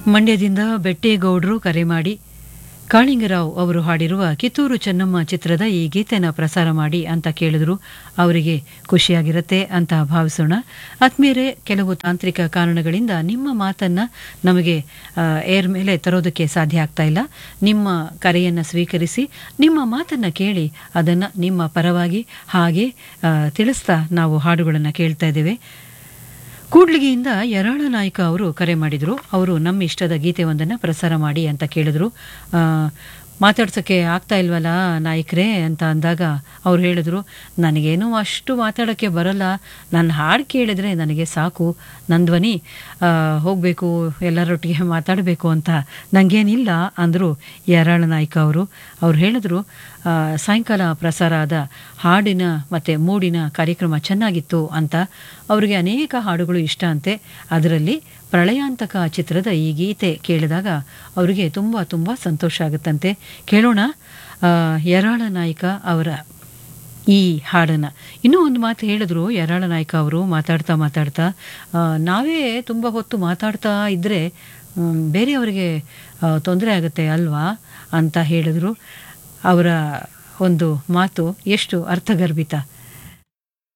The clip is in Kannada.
ಮಂಡ್ಯದಿಂದ ಬೆಟ್ಟೇಗೌಡರು ಕರೆ ಮಾಡಿ ಕಾಳಿಂಗರಾವ್ ಅವರು ಹಾಡಿರುವ ಕಿತ್ತೂರು ಚೆನ್ನಮ್ಮ ಚಿತ್ರದ ಈ ಗೀತೆನ ಪ್ರಸಾರ ಮಾಡಿ ಅಂತ ಕೇಳಿದ್ರು ಅವರಿಗೆ ಖುಷಿಯಾಗಿರುತ್ತೆ ಅಂತ ಭಾವಿಸೋಣ ಆತ್ಮೀಯರೇ ಕೆಲವು ತಾಂತ್ರಿಕ ಕಾರಣಗಳಿಂದ ನಿಮ್ಮ ಮಾತನ್ನ ನಮಗೆ ಆ, ಏರ್ ಮೇಲೆ ತರೋದಕ್ಕೆ ಸಾಧ್ಯ ಆಗ್ತಾ ಇಲ್ಲ ನಿಮ್ಮ ಕರೆಯನ್ನು ಸ್ವೀಕರಿಸಿ ನಿಮ್ಮ ಮಾತನ್ನ ಕೇಳಿ ಅದನ್ನು ನಿಮ್ಮ ಪರವಾಗಿ ಹಾಗೆ ಆ, ತಿಳಿಸ್ತಾ ನಾವು ಹಾಡುಗಳನ್ನು ಕೇಳ್ತಾ ಇದ್ದೇವೆ ಕೂಡ್ಲಿಗಿಯಿಂದ ಯರಾಳ ನಾಯ್ಕ ಅವರು ಕರೆ ಮಾಡಿದರು ಅವರು ನಮ್ಮ ಇಷ್ಟದ ಗೀತೆ ಒಂದನ್ನು ಪ್ರಸಾರ ಮಾಡಿ ಅಂತ ಕೇಳಿದ್ರು ಆ, ಮಾತಾಡ್ಸೋಕ್ಕೆ ಆಗ್ತಾ ಇಲ್ವಲ್ಲ ನಾಯಕರೇ ಅಂತ ಅಂದಾಗ ಅವ್ರು ಹೇಳಿದ್ರು ನನಗೇನು ಅಷ್ಟು ಮಾತಾಡೋಕ್ಕೆ ಬರಲ್ಲ ನನ್ನ ಹಾಡು ಕೇಳಿದ್ರೆ ನನಗೆ ಸಾಕು ನನ್ನ ಧ್ವನಿ ಹೋಗಬೇಕು ಎಲ್ಲರೊಟ್ಟಿಗೆ ಮಾತಾಡಬೇಕು ಅಂತ ನನಗೇನಿಲ್ಲ ಅಂದರು ಯರಾಳ ನಾಯ್ಕ ಅವರು ಅವ್ರು ಹೇಳಿದ್ರು ಆ, ಸಾಯಂಕಾಲ ಪ್ರಸಾರ ಆದ ಹಾಡಿನ ಮತ್ತು ಮೂಡಿನ ಕಾರ್ಯಕ್ರಮ ಚೆನ್ನಾಗಿತ್ತು ಅಂತ ಅವರಿಗೆ ಅನೇಕ ಹಾಡುಗಳು ಇಷ್ಟ ಅಂತೆ ಅದರಲ್ಲಿ ಪ್ರಳಯಾಂತಕ ಚಿತ್ರದ ಈ ಗೀತೆ ಕೇಳಿದಾಗ ಅವರಿಗೆ ತುಂಬ ತುಂಬ ಸಂತೋಷ ಆಗುತ್ತಂತೆ ಕೇಳೋಣ ಆ, ಯರಾಳ ನಾಯ್ಕ ಅವರ ಈ ಹಾಡನ್ನು ಇನ್ನೂ ಒಂದು ಮಾತು ಹೇಳಿದ್ರು ಯರಾಳ ನಾಯ್ಕ ಅವರು ಮಾತಾಡ್ತಾ ಮಾತಾಡ್ತಾ ಆ, ನಾವೇ ತುಂಬ ಹೊತ್ತು ಮಾತಾಡ್ತಾ ಇದ್ದರೆ ಬೇರೆಯವರಿಗೆ ತೊಂದರೆ ಆಗುತ್ತೆ ಅಲ್ವಾ ಅಂತ ಹೇಳಿದ್ರು ಅವರ ಒಂದು ಮಾತು ಎಷ್ಟು ಅರ್ಥಗರ್ಭಿತ